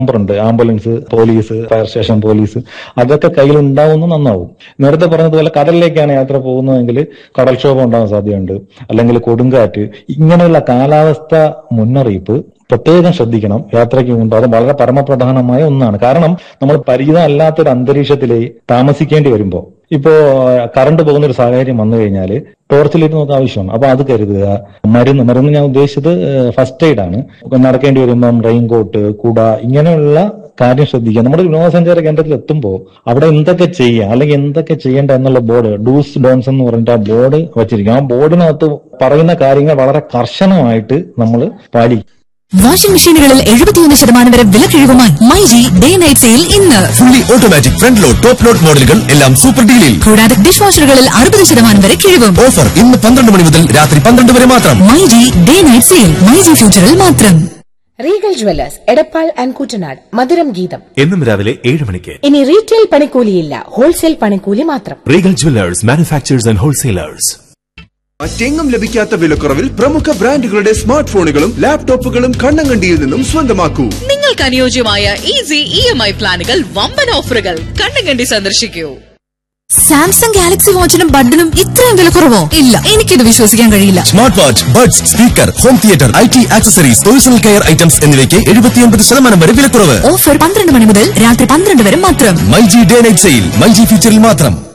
നമ്പറുണ്ട് ambulance police fire station police അതൊക്കെ കയ്യിൽ ഉണ്ടാവുന്ന നന്നാവും നേരത്തെ പറഞ്ഞതുപോലെ കടലിലേക്കാണ് യാത്ര പോകുന്നതെങ്കിൽ കടൽക്ഷോഭം ഉണ്ടാകാൻ സാധ്യതയുണ്ട് അല്ലെങ്കിൽ കൊടുങ്കാറ്റ് ഇങ്ങനെയുള്ള കാലാവസ്ഥ മുന്നറിയിപ്പ് പ്രത്യേകം ശ്രദ്ധിക്കണം യാത്രയ്ക്ക് മുമ്പ് അത് വളരെ പരമപ്രധാനമായ ഒന്നാണ് കാരണം നമ്മൾ പരിചിതം അല്ലാത്തൊരു അന്തരീക്ഷത്തിലേ താമസിക്കേണ്ടി വരുമ്പോൾ ഇപ്പോ കറണ്ട് പോകുന്ന ഒരു സാഹചര്യം വന്നു കഴിഞ്ഞാൽ ടോർച്ചിലിട്ട് നോക്കാൻ ആവശ്യമാണ് അപ്പൊ അത് കരുതുക മരുന്ന് മരുന്ന് ഞാൻ ഉദ്ദേശിച്ചത് ഫസ്റ്റ് എയ്ഡ് ആണ് നടക്കേണ്ടി വരുമ്പം റെയിൻകോട്ട് കുട ഇങ്ങനെയുള്ള കാര്യം ശ്രദ്ധിക്കുക നമ്മുടെ വിനോദസഞ്ചാര കേന്ദ്രത്തിൽ എത്തുമ്പോൾ അവിടെ എന്തൊക്കെ ചെയ്യാം അല്ലെങ്കിൽ എന്തൊക്കെ ചെയ്യേണ്ട എന്നുള്ള ബോർഡ് ഡൂസ് ഡോൺസ് എന്ന് പറഞ്ഞിട്ട് ആ ബോർഡ് വെച്ചിരിക്കും ആ ബോർഡിനകത്ത് പറയുന്ന കാര്യങ്ങൾ വളരെ കർശനമായിട്ട് നമ്മൾ പാലിക്കും വാഷിംഗ് മെഷീനുകളിൽ എഴുപത്തിയൊന്ന് ശതമാനം വരെ വിലക്കിഴിവുമായി മൈജി ഡേ നൈറ്റ് സെയിൽ ഇന്ന് fully automatic front load top load മോഡലുകൾ എല്ലാം സൂപ്പർ ഡീലിൽ കൂടാതെ ഡിഷ് വാഷറുകളിൽ അറുപത് ശതമാനം വരെ കിഴിവും ഓഫർ ഇന്ന് പന്ത്രണ്ട് മണി മുതൽ രാത്രി പന്ത്രണ്ട് വരെ മാത്രം myG day night sale myG ഫ്യൂച്ചറിൽ മാത്രം Regal Jewellers Edappal and Kuttanad Madhuram Geetham എന്നും രാവിലെ ഏഴ് മണിക്ക് ഇനി റീറ്റെയിൽ പണിക്കൂലിയില്ല ഹോൾസെയിൽ പണിക്കൂലി മാത്രം Regal Jewellers manufacturers and wholesalers മറ്റെങ്ങും ലഭിക്കാത്ത വിലക്കുറവിൽ പ്രമുഖ ബ്രാൻഡുകളുടെ സ്മാർട്ട് ഫോണുകളും ലാപ്ടോപ്പുകളും കണ്ണങ്കണ്ടിയിൽ നിന്നും സ്വന്തമാക്കൂ നിങ്ങൾക്ക് അനുയോജ്യമായ ഈസി ഇ എം ഐ പ്ലാനുകൾ വമ്പൻ ഓഫറുകൾ കണ്ണുകണ്ടി സന്ദർശിക്കൂ സാംസങ് ഗാലക്സി വാച്ചിനും ബഡിനും ഇത്രയും വിലക്കുറവോ ഇല്ല എനിക്കിത് വിശ്വസിക്കാൻ കഴിയില്ല smart watch buds speaker home theatre I T accessories personal care items എന്നിവയ്ക്ക് എഴുപത്തിയൊൻപത് ശതമാനം വരെ വിലക്കുറവ് ഓഫർ പന്ത്രണ്ട് മണി മുതൽ രാത്രി പന്ത്രണ്ട് വരെ മാത്രം myG day night sale myG ഫ്യൂച്ചറിൽ മാത്രം